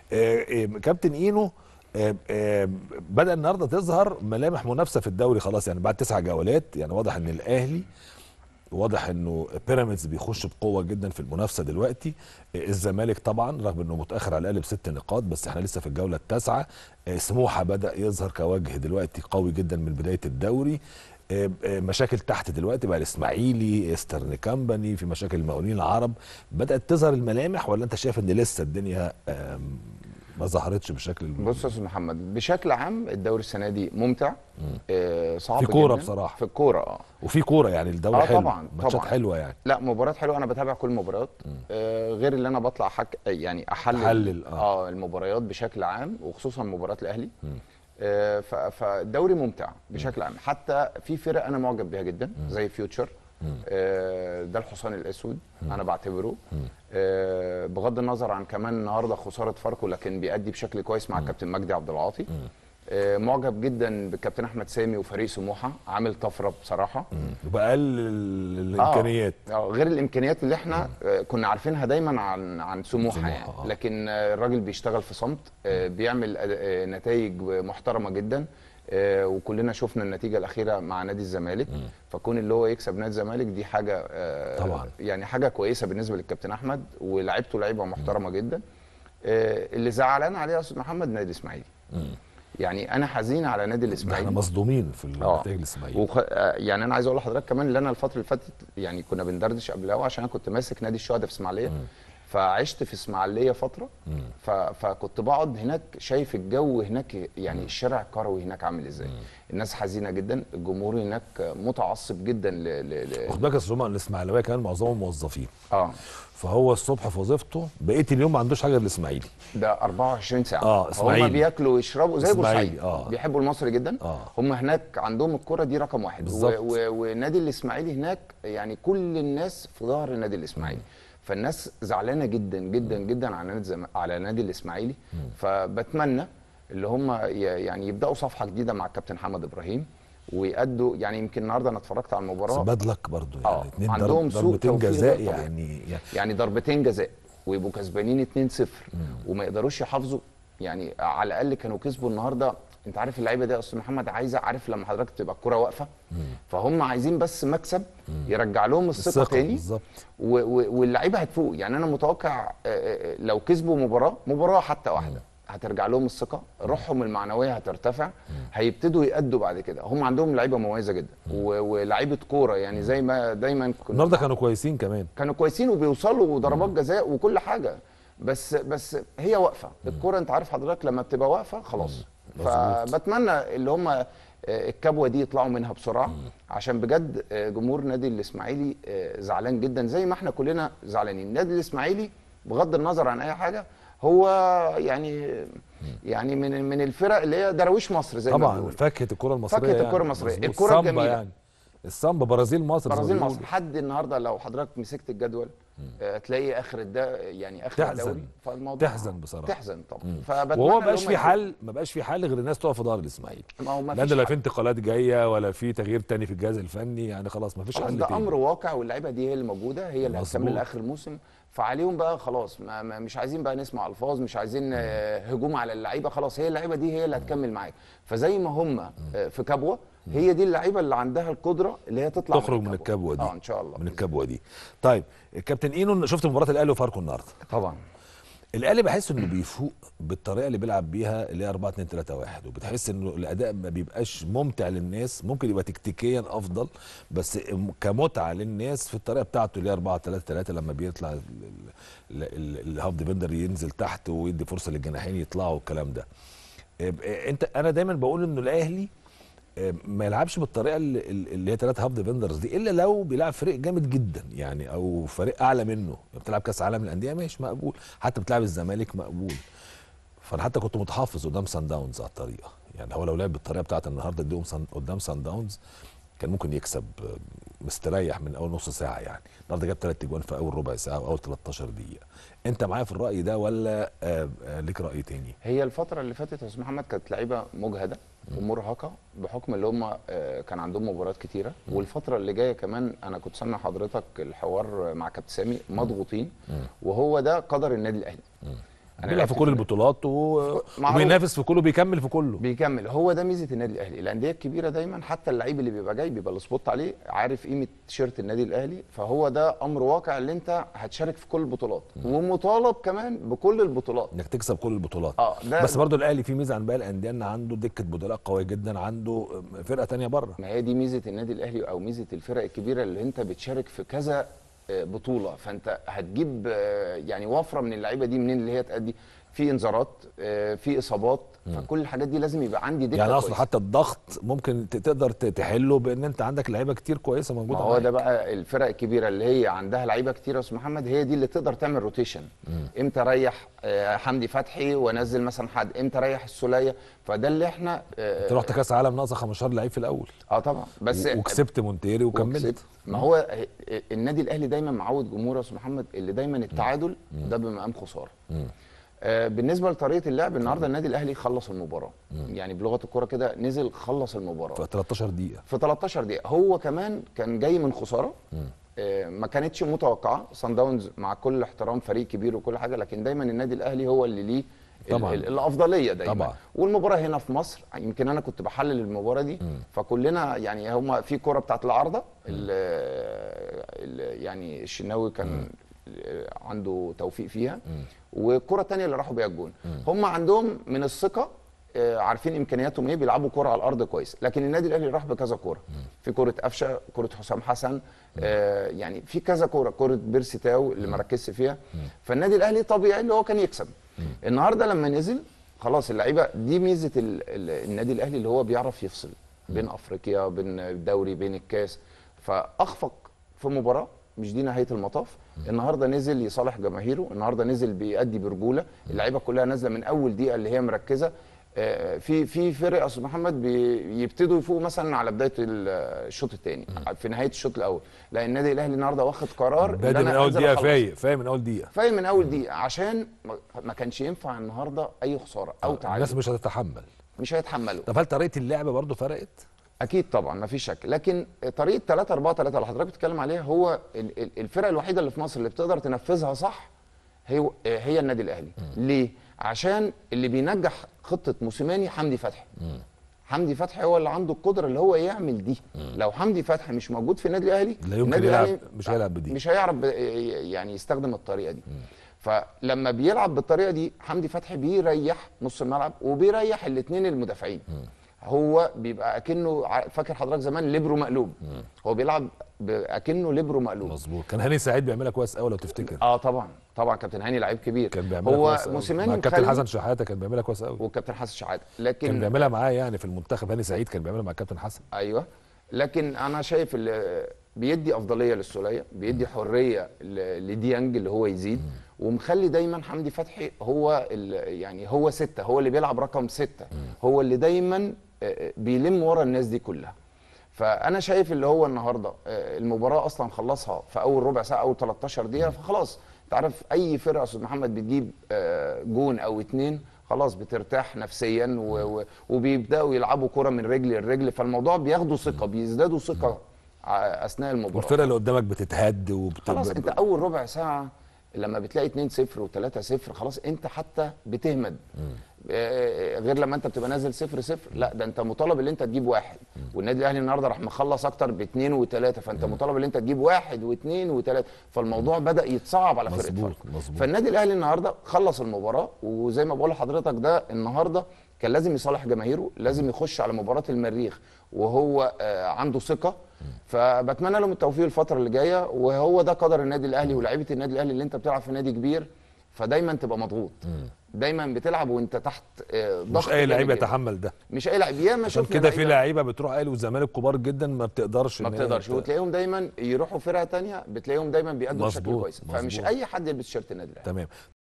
آه، آه، كابتن اينو آه، آه، بدا النهارده تظهر ملامح منافسه في الدوري خلاص يعني بعد تسع جولات يعني واضح ان الاهلي واضح انه بيراميدز بيخش بقوه جدا في المنافسه دلوقتي آه، الزمالك طبعا رغم انه متاخر على الاقل بست نقاط بس احنا لسه في الجوله التاسعه آه، سموحه بدا يظهر كوجه دلوقتي قوي جدا من بدايه الدوري آه، آه، مشاكل تحت دلوقتي بقى الاسماعيلي استرن كامباني في مشاكل المقاولين العرب بدات تظهر الملامح ولا انت شايف ان لسه الدنيا آم، ما ظهرتش بشكل بص يا استاذ محمد بشكل عام الدوري السنه دي ممتع آه صعب في كورة جداً. بصراحة. في الكوره اه وفي كوره يعني الدوري آه حلو طبعاً، ماتشات طبعاً. حلوه يعني لا مباريات حلوه انا بتابع كل المباريات آه غير اللي انا بطلع حك يعني احلل تحلل، آه. اه المباريات بشكل عام وخصوصا مباريات الاهلي آه ف- فالدوري ممتع بشكل عام حتى في فرق انا معجب بيها جدا زي فيوتشر آه ده الحصان الاسود انا بعتبره آه بغض النظر عن كمان النهارده خساره فاركو لكن بيأدي بشكل كويس مع الكابتن مجدي عبد العاطي آه معجب جدا بالكابتن احمد سامي وفريق سموحه عامل طفره بصراحه وباقل ال- الامكانيات اه آه، غير الامكانيات اللي احنا آه، كنا عارفينها دايما عن عن سموحه سموحة، يعني آه. لكن آه، الراجل بيشتغل في صمت آه، بيعمل أد- آه، نتائج محترمه جدا آه، وكلنا شفنا النتيجه الاخيره مع نادي الزمالك فكون اللي هو يكسب نادي الزمالك دي حاجه آه، طبعاً. يعني حاجه كويسه بالنسبه للكابتن احمد ولاعيبته لعيبه محترمه جدا آه، اللي زعلان عليه يا استاذ محمد نادي الاسماعيلي يعني انا حزين على نادي احنا الاسماعيلي مصدومين في اه النتائج الاسماعيلي وخ... آه، يعني انا عايز اقول لحضرتك كمان اللي انا الفتره اللي فاتت يعني كنا بندردش قبل الهوا عشان انا كنت ماسك نادي الشهداء في اسماعيليه فعشت في اسماعيليه فتره ف... فكنت بقعد هناك شايف الجو هناك يعني الشارع الكروي هناك عامل ازاي الناس حزينه جدا الجمهور هناك متعصب جدا ل... ل... ل... خد بالك اصل هم الاسماعيلاويه كمان معظمهم موظفين اه فهو الصبح في وظيفته بقيه اليوم ما عندوش حاجه غير الاسماعيلي ده 24 ساعه آه، إسماعيلي. هم بياكلوا ويشربوا زي إسماعيلي، بورسعيد آه. بيحبوا المصري جدا آه. هم هناك عندهم الكره دي رقم واحد بالظبط. و- و- ونادي الاسماعيلي هناك يعني كل الناس في ظهر النادي الاسماعيلي فالناس زعلانه جدا جدا جدا على نادي زم... على نادي الاسماعيلي فبتمنى اللي هم ي- يعني يبداوا صفحه جديده مع الكابتن محمد ابراهيم ويأدوا يعني يمكن النهارده انا اتفرجت على بس المباراه باد لك برضه يعني آه، اتنين عندهم ضرب سوء ضربتين توفيق جزاء غير طبيعي. يعني, يعني يعني ضربتين جزاء ويبقوا كسبانين 2-0 وما يقدروش يحافظوا يعني على الاقل كانوا كسبوا النهارده انت عارف اللعيبه دي يا استاذ محمد عايزه عارف لما حضرتك تبقى الكره واقفه فهم عايزين بس مكسب يرجع لهم الثقه, الثقة تاني بالظبط. و- و- واللعيبه هتفوق يعني انا متوقع آه، آه، لو كسبوا مباراه مباراه حتى واحده هترجع لهم الثقه روحهم المعنويه هترتفع هيبتدوا يأدوا بعد كده هم عندهم لعيبه مميزه جدا و- ولاعيبه كوره يعني زي ما دايما كنا النهارده كانوا كويسين كمان كانوا كويسين وبيوصلوا ضربات جزاء وكل حاجه بس بس هي واقفه الكوره انت عارف حضرتك لما بتبقى واقفه خلاص فبتمنى اللي هم آه، الكبوه دي يطلعوا منها بسرعه عشان بجد آه، جمهور نادي الاسماعيلي آه، زعلان جدا زي ما احنا كلنا زعلانين النادي الاسماعيلي بغض النظر عن اي حاجه هو يعني يعني من من الفرق اللي هي دراويش مصر زي ما طبعا بيقولوا فاكهه الكره المصريه فاكهة يعني. الكرة المصرية. مظبوط. الكرة السامبا الجميلة. يعني السامبا برازيل مصر زي ما برازيل بيقولوا. مصر لحد النهارده لو حضرتك مسكت الجدول آه، تلاقي اخر الدا يعني اخر تحزن. الدوري فالموضوع تحزن بصراحه. تحزن طبعا فبتمنى وهو إن ما بقاش هم في يفوقوا. حل ما بقاش في حل غير الناس تقف في ظهر الاسماعيلي ما هو ما لان فيش لا حل. في انتقالات جايه ولا في تغيير تاني في الجهاز الفني يعني خلاص ما فيش خلاص حل ده تاني امر واقع واللعيبه دي هي اللي موجوده هي اللي مظبوط. هتكمل لاخر الموسم فعليهم بقى خلاص ما ما مش عايزين بقى نسمع الفاظ مش عايزين آه، هجوم على اللعيبه خلاص هي اللعيبه دي هي اللي هتكمل معاك فزي ما هم آه، في كبوه هي دي اللعيبه اللي عندها القدره اللي هي تطلع تخرج من الكبوه دي اه ان شاء الله من الكبوه دي طيب الكابتن اينو شفت مباراه الاهلي وفاركو النهارده طبعا الاهلي بحس انه بيفوق بالطريقه اللي بيلعب بيها اللي هي 4 2 3 1 وبتحس انه الاداء ما بيبقاش ممتع للناس ممكن يبقى تكتيكيا افضل بس كمتعه للناس في الطريقه بتاعته اللي هي 4 3 3 لما بيطلع ال- ال- ال- الهاف ديفندر ينزل تحت ويدي فرصه للجناحين يطلعوا والكلام ده إيه، انت انا دايما بقول انه الاهلي آه، ما يلعبش بالطريقه اللي, اللي هي ثلاثة هاف ديفندرز دي الا لو بيلعب فريق جامد جدا يعني او فريق اعلى منه بتلعب كاس عالم الانديه ماشي مقبول حتى بتلعب الزمالك مقبول فانا حتى كنت متحفظ قدام سان داونز على الطريقه يعني هو لو لعب بالطريقه بتاعت النهارده قدام سان قدام سان داونز كان ممكن يكسب آه، مستريح من اول نص ساعه يعني النهارده جاب ثلاث اجوان في اول ربع ساعه واول 13 دقيقه انت معايا في الراي ده ولا آه، آه، ليك راي تاني هي الفترة اللي فاتت يا استاذ محمد كانت لعيبة مجهدة ومرهقة بحكم اللي هم آه، كان عندهم مباريات كتيرة والفترة اللي جاية كمان أنا كنت سامع حضرتك الحوار مع كابتن سامي مضغوطين وهو ده قدر النادي الأهلي بيلعب لعبت في كل البطولات و... معروف. وبينافس في كله بيكمل في كله بيكمل هو ده ميزه النادي الاهلي الانديه الكبيره دايما حتى اللعيب اللي بيبقى جاي بيبقى السبوت عليه عارف قيمه تيشيرت النادي الاهلي فهو ده امر واقع اللي انت هتشارك في كل البطولات ومطالب كمان بكل البطولات انك تكسب كل البطولات اه ده بس برضو الاهلي في ميزه عن باقي الانديه ان عنده دكه بدلاء قويه جدا عنده فرقه تانية بره ما هي دي ميزه النادي الاهلي او ميزه الفرق الكبيره اللي انت بتشارك في كذا آه، بطوله فانت هتجيب آه، يعني وفره من اللعيبه دي منين اللي هي تأدي في انذارات آه، في اصابات فكل الحاجات دي لازم يبقى عندي دكه يعني اصلا كويسة. حتى الضغط ممكن ت- تقدر ت- تحله بان انت عندك لعيبه كتير كويسه ما موجوده هو معاك. ده بقى الفرق الكبيره اللي هي عندها لعيبه كتير يا استاذ محمد هي دي اللي تقدر تعمل روتيشن امتى اريح آه، حمدي فتحي وانزل مثلا حد امتى اريح السوليه فده اللي احنا اه, انت رحت كاس عالم ناقصه 15 لعيب في الاول آه طبعا بس و- وكسبت مونتيري وكملت وكسبت. ما هو آه، آه، النادي الاهلي دايما معود جمهوره يا استاذ محمد اللي دايما التعادل ده بمقام خساره آه، بالنسبه لطريقه اللعب النهارده النادي الاهلي خلص المباراه يعني بلغه الكوره كده نزل خلص المباراه في 13 دقيقه في 13 دقيقه هو كمان كان جاي من خساره آه، ما كانتش متوقعه سان داونز مع كل احترام فريق كبير وكل حاجه لكن دايما النادي الاهلي هو اللي ليه ال- طبعاً. ال- الافضليه دايما طبعاً. والمباراه هنا في مصر يمكن انا كنت بحلل المباراه دي فكلنا يعني هم في كره بتاعت العارضه ال- ال- يعني الشناوي كان عنده توفيق فيها والكره الثانيه اللي راحوا بيها الجون هم عندهم من الثقه آه، عارفين امكانياتهم ايه بيلعبوا كوره على الارض كويس لكن النادي الاهلي راح بكذا كوره في كوره قفشه كوره حسام حسن آه، يعني في كذا كوره كوره بيرسي تاو اللي ما ركزش فيها فالنادي الاهلي طبيعي اللي هو كان يكسب النهارده لما نزل خلاص اللعيبه دي ميزه ال- ال- النادي الاهلي اللي هو بيعرف يفصل بين افريقيا بين الدوري بين الكاس فاخفق في مباراه مش دي نهايه المطاف النهارده نزل يصالح جماهيره النهارده نزل بيأدي برجوله اللعيبه كلها نازله من اول دقيقه اللي هي مركزه آه، في في فرق يا استاذ محمد بيبتدوا يفوقوا مثلا على بدايه ال- الشوط الثاني في نهايه الشوط الاول لا النادي الاهلي النهارده واخد قرار إن بادئ أنا من اول أنزل دقيقه أخلص. فايق فايق من اول دقيقه فايق من اول دقيقه عشان ما- ما كانش ينفع النهارده اي خساره او الناس تعادل مش هتتحمل مش هيتحملوا طب هل طريقه اللعب برضو فرقت اكيد طبعا ما فيش شك لكن طريقه 3 4 3 اللي حضرتك بتتكلم عليها هو ال- ال- الفرقه الوحيده اللي في مصر اللي بتقدر تنفذها صح هي هي النادي الاهلي ليه عشان اللي بينجح خطه موسيماني حمدي فتحي حمدي فتحي هو اللي عنده القدره اللي هو يعمل دي لو حمدي فتحي مش موجود في النادي الاهلي لا يمكن النادي يلعب الأهلي مش هيلعب بدي مش هيعرف ب- يعني يستخدم الطريقه دي فلما بيلعب بالطريقه دي حمدي فتحي بيريح نص الملعب وبيريح الاثنين المدافعين هو بيبقى اكنه ع- فاكر حضرتك زمان ليبرو مقلوب هو بيلعب ب- اكنه ليبرو مقلوب مظبوط كان هاني سعيد بيعملها كويس قوي لو تفتكر اه طبعا طبعا كابتن هاني لعيب كبير كان بيعملها هو كويس قوي. موسيماني مع كابتن مخلي- حسن شحاته كان بيعملها كويس قوي وكابتن حسن شحاته كان لكن بيعملها معاه يعني في المنتخب هاني سعيد كان بيعملها مع كابتن حسن ايوه لكن انا شايف اللي بيدي افضليه للسوليه بيدي حريه ل- لديانج اللي هو يزيد ومخلي دايما حمدي فتحي هو ال- يعني هو سته هو اللي بيلعب رقم سته هو اللي دايما آه، بيلم ورا الناس دي كلها فانا شايف اللي هو النهارده آه، المباراه اصلا خلصها في اول ربع ساعه اول 13 دقيقه فخلاص انت عارف اي فرقه يا استاذ محمد بتجيب آه، جون او اتنين خلاص بترتاح نفسيا و- و- وبيبداوا يلعبوا كره من رجل لرجل فالموضوع بياخدوا ثقه بيزدادوا ثقه ع- اثناء المباراه والفرقه اللي قدامك بتتهد وبت... خلاص انت اول ربع ساعه لما بتلاقي 2 0 و3 0 خلاص انت حتى بتهمد آه، غير لما انت بتبقى نازل 0 0 لا ده انت مطالب ان انت تجيب واحد والنادي الاهلي النهارده راح مخلص اكتر باثنين وثلاثه فانت مطالب ان انت تجيب واحد واثنين وثلاثه فالموضوع بدا يتصعب على فرقه مظبوط، فرق. مظبوط. فالنادي الاهلي النهارده خلص المباراه وزي ما بقول لحضرتك ده النهارده كان لازم يصالح جماهيره لازم يخش على مباراه المريخ وهو آه، عنده ثقه فبتمنى لهم التوفيق الفتره اللي جايه وهو ده قدر النادي الاهلي ولاعيبه النادي الاهلي اللي انت بتلعب في نادي كبير فدايما تبقى مضغوط دايما بتلعب وانت تحت آه، ضغط مش اي لعيب جامد جداً. يتحمل ده مش اي لعيب ياما عشان شفنا كده في لعيبة لعيبه بتروح اهلي والزمالك كبار جدا ما بتقدرش ما إن هي بتقدرش ت- وتلاقيهم دايما يروحوا فرقه تانية بتلاقيهم دايما بيأدوا بشكل مظبوط، كويس فمش مظبوط. اي حد يلبس تيشيرت النادي الاهلي تمام